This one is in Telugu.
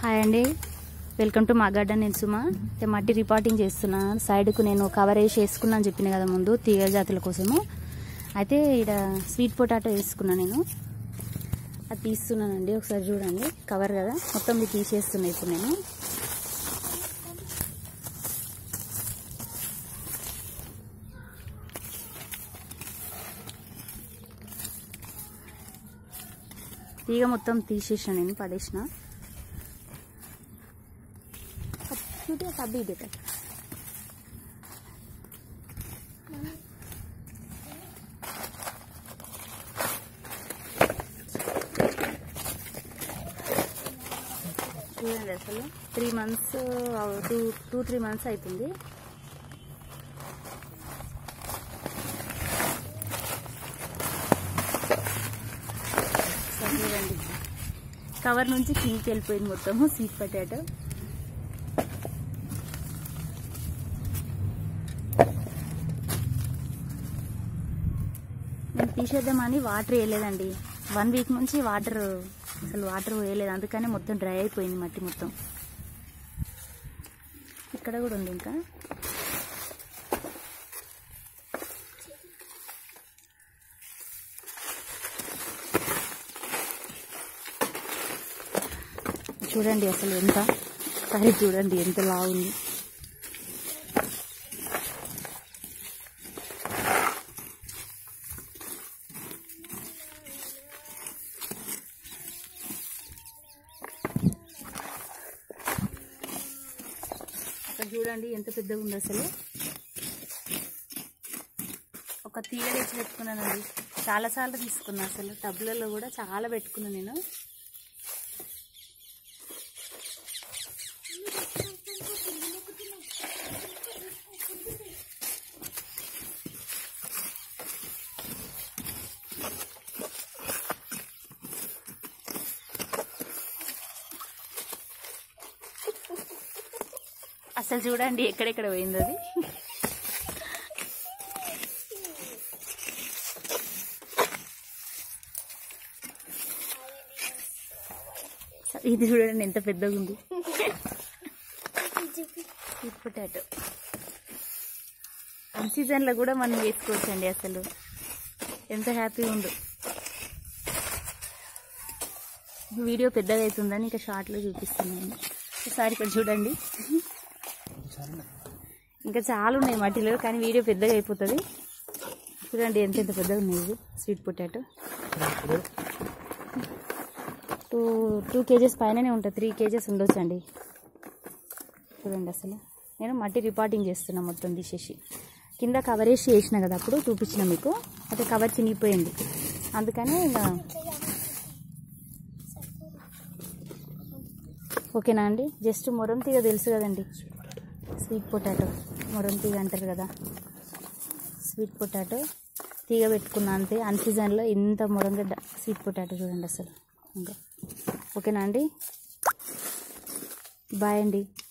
హాయ్ అండి వెల్కమ్ టు మా గార్డెన్ నేను సుమా అయితే మట్టి రిపార్టింగ్ చేస్తున్నా సైడ్కు నేను కవర్ వేసి వేసుకున్నా అని చెప్పిన కదా ముందు తీగ జాతుల కోసము అయితే ఇక్కడ స్వీట్ పొటాటో వేసుకున్నా నేను అది తీస్తున్నానండి ఒకసారి చూడండి కవర్ కదా మొత్తం ఇది తీసేస్తున్నా ఇప్పుడు నేను తీగ మొత్తం తీసేసిన నేను పడేసిన చూడే తబ్బి బేట చూడండి అసలు three months two two three months అవుతుంది ఒకసారి చూడండి కవర్ నుంచి కిందికి వెళ్ళిపోయింది మొత్తము స్వీట్ పొటాటో నేను తీసేద్దామని వాటర్ వేయలేదండి వన్ వీక్ నుంచి వాటర్ అసలు వాటర్ వేయలేదు అందుకనే మొత్తం డ్రై అయిపోయింది మట్టి మొత్తం ఇక్కడ కూడా ఉంది ఇంకా చూడండి అసలు ఎంత సరే చూడండి ఎంత లావుంది అక్కడ చూడండి ఎంత పెద్దగా ఉంది అసలు ఒక తీగ తెచ్చి పెట్టుకున్నానండి చాలా సార్లు తీసుకున్నా అసలు టబ్లలో కూడా చాలా పెట్టుకున్నాను నేను అసలు చూడండి ఎక్కడెక్కడ పోయింది అది ఇది చూడండి ఎంత పెద్దగా ఉంది స్వీట్ పొటాటో అన్ సీజన్లో కూడా మనం వేసుకోవచ్చండి అసలు ఎంత హ్యాపీగా ఉందో వీడియో పెద్దగా అవుతుందని ఇంకా షార్ట్లో చూపిస్తున్నాను ఒకసారి ఇక్కడ చూడండి ఇంకా చాలా ఉన్నాయి మట్టిలో కానీ వీడియో పెద్దగా అయిపోతుంది చూడండి ఎంత ఎంత పెద్దగా ఉన్నాయి ఇవి sweet potato two two KGs పైననే ఉంటుంది త్రీ కేజెస్ ఉండొచ్చు అండి చూడండి అసలు నేను మట్టి రిపార్టింగ్ చేస్తున్నా మొత్తం తీసేసి కింద కవర్ వేసి వేసిన కదా అప్పుడు చూపించిన మీకు అయితే కవర్ చినిగిపోయింది అందుకనే ఇంకా ఓకేనా అండి జస్ట్ మొరం తీగ తెలుసు కదండి స్వీట్ పొటాటో మొరం తీగ అంటారు కదా స్వీట్ పొటాటో తీగ పెట్టుకున్నా అంతే అన్ సీజన్లో ఇంత మొరంగడ్డ స్వీట్ పొటాటో చూడండి అసలు ఇంకా ఓకేనా అండి బాయ్ అండి